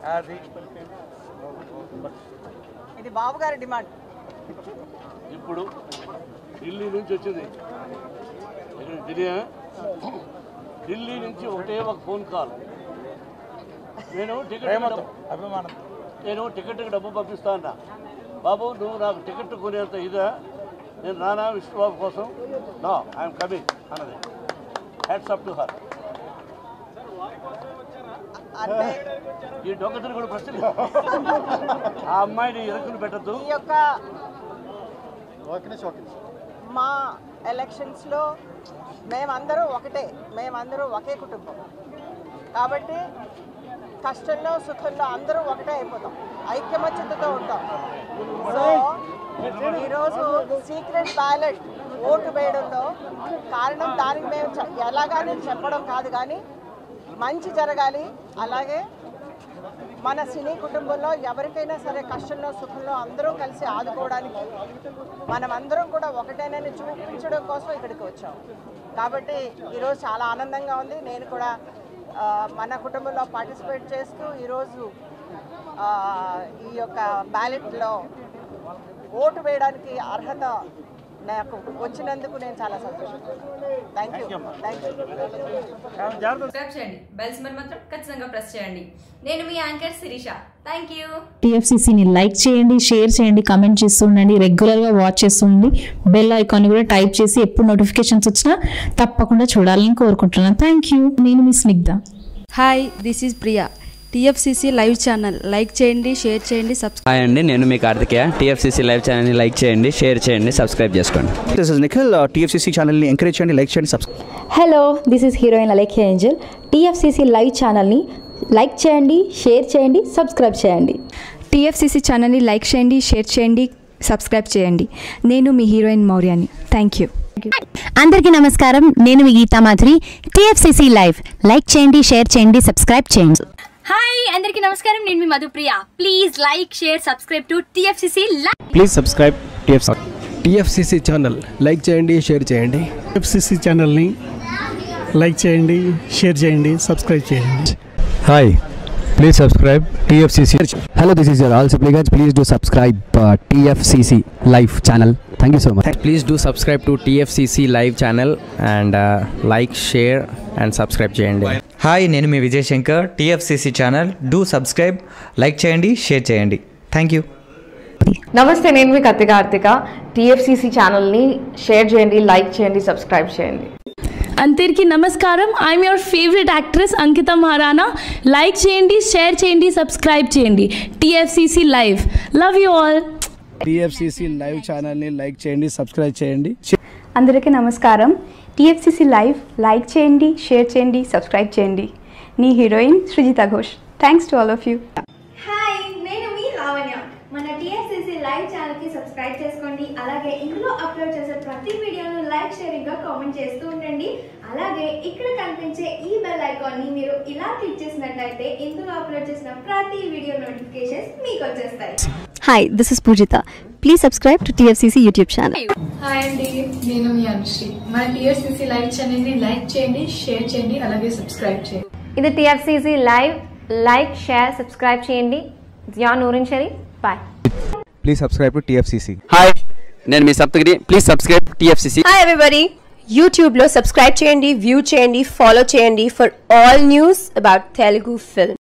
అది ఇది బాబు గారి డిమాండ్ ఇప్పుడు ఢిల్లీ నుంచి వచ్చింది ఇక్కడ ఢిల్లీ ఢిల్లీ నుంచి ఒకటే ఒక ఫోన్ కాల్ నేను టికెట్ ప్రేమతో అభిమానం నేను టికెట్కి డబ్బు పంపిస్తా అన్నా బాబు నువ్వు నాకు టికెట్ కొనేంత ఇదా నేను రానా విష్ణుబాబు కోసం నో ఐఎమ్ కమింగ్ అన్నది హ్యాట్స్ అప్ టు హర్ అంటే ఈ దొంగతను కూడా ప్రశ్న ఆ అమ్మాయిని ఇరుకులు పెట్టద్దు ఈ యొక్క మా ఎలక్షన్స్లో మేమందరూ ఒకటే మేమందరూ ఒకే కుటుంబం కాబట్టి కష్టంలో సుఖంలో అందరూ ఒకటే అయిపోతాం ఐక్యమత్యతతో ఉంటాం సో ఈరోజు సీక్రెట్ బ్యాలెట్ ఓటు వేయడంలో కారణం దానికి మేము చె- ఎలాగానే చెప్పడం కాదు కానీ మంచి జరగాలి అలాగే మన సినీ కుటుంబంలో ఎవరికైనా సరే కష్టంలో సుఖంలో అందరూ కలిసి ఆదుకోవడానికి మనం అందరం కూడా ఒకటేనని చూపించడం కోసం ఇక్కడికి వచ్చాం కాబట్టి ఈరోజు చాలా ఆనందంగా ఉంది నేను కూడా ఆ, మన కుటుంబంలో పార్టిసిపేట్ చేస్తూ ఈరోజు ఆ, ఈ యొక్క బ్యాలెట్లో ఓటు వేయడానికి అర్హత నాకు వచ్చినందుకు నేను చాలా సంతోషిస్తున్నాను thank you thank you subscribe చేయండి బెల్ సింబల్ మాత్రం ఖచ్చితంగా ప్రెస్ చేయండి నేను మీ యాంకర్ శిరీష థ్యాంక్ యూ టీఎఫ్సీసీని లైక్ చేయండి షేర్ చేయండి కామెంట్ చేస్తూ ఉండండి రెగ్యులర్గా వాచ్ చేస్తుండండి బెల్ ఐకాన్ కూడా టైప్ చేసి ఎప్పుడు నోటిఫికేషన్స్ వచ్చినా తప్పకుండా చూడాలని కోరుకుంటున్నాను థ్యాంక్ యూ నేను మీ Snigdha hi this is Priya TFCC live channel like చేయండి షేర్ చేయండి సబ్స్క్రైబ్ హాయ్ అండి నేను మీ కార్తికేయ టీఎఫ్సీసీ లైవ్ ఛానల్ని లైక్ చేయండి షేర్ చేయండి సబ్స్క్రైబ్ చేసుకోండి దిస్ ఇస్ నిఖిల్ టీఎఫ్సీసీ ఛానల్ని ఎంకరేజ్ చేయండి లైక్ చేయండి subscribe hello this is heroine Alekhya angel TFCC live ఛానల్ని లైక్ చేయండి షేర్ చేయండి సబ్స్క్రైబ్ చేయండి టీఎఫ్సిసి ఛానల్ని లైక్ చేయండి షేర్ చేయండి సబ్స్క్రైబ్ చేయండి నేను మీ హీరోయిన్ మౌర్యాని థ్యాంక్ యూ అందరికీ నమస్కారం నేను మీ Geetha Madhuri TFCC live like చేయండి షేర్ చేయండి సబ్స్క్రైబ్ చేయండి హాయ్ అందరికీ నమస్కారం నేను మీ Madhupriya please like share subscribe to TFCC please subscribe TF TFCC channel like చేయండి షేర్ చేయండి ఎఫ్సిసి ఛానల్ని లైక్ చేయండి షేర్ చేయండి సబ్స్క్రైబ్ చేయండి hi please subscribe TFCC hello this is your ఆల్ Sipligunj please do subscribe TFCC live channel thank you so much please do subscribe to TFCC live channel and like share and subscribe చేయండి hi నేను మీ Vijay Shankar TFCC channel do subscribe like చేయండి share చేయండి thank you నమస్తే నేను మీ Kathi Karthika TFCC ఛానల్ని share చేయండి లైక్ చేయండి సబ్స్క్రైబ్ చేయండి అందరికీ నమస్కారం I'm your favourite actress Ankita Maharana like చేయండి షేర్ చేయండి సబ్స్క్రైబ్ చేయండి TFCC live love you all TFCC live ఛానల్ని లైక్ చేయండి సబ్స్క్రైబ్ చేయండి అందరికీ నమస్కారం టీఎఫ్సీసీ లైవ్ లైక్ చేయండి షేర్ చేయండి సబ్స్క్రైబ్ చేయండి నీ heroine Srijita Ghosh thanks to all of you hi నేను మీ లావణ్య మన టిఎఫ్సిసి లైవ్ ఛానల్ కి సబ్స్క్రైబ్ చేసుకోండి అలాగే ఇందులో అప్లోడ్ చేసే ప్రతి వీడియోను లైక్ షేరింగ్ గా కామెంట్ చేస్తూ ఉండండి అలాగే ఇక్కడ కనిపించే ఈ బెల్ ఐకాన్ ని మీరు ఇలా క్లిక్ చేసినట్లయితే ఇందులో అప్లోడ్ చేసిన ప్రతి వీడియో నోటిఫికేషన్స్ మీకు వచ్చేస్తాయి hi this is Pujitha please subscribe to TFCC YouTube channel hi అండి నేను మీ అనుశ్రీ మన టీఎఫ్సిసి లైవ్ ఛానల్ని లైక్ చేయండి షేర్ చేయండి అలాగే సబ్స్క్రైబ్ చేయండి ఇది TFCC live like share subscribe చేయండి Zia Noorin Shari bye please subscribe to TFCC hi నేను మీ Saptagiri please subscribe TFCC hi everybody యూట్యూబ్లో సబ్స్క్రైబ్ చేయండి వ్యూ చేయండి ఫాలో చేయండి for all news about Telugu film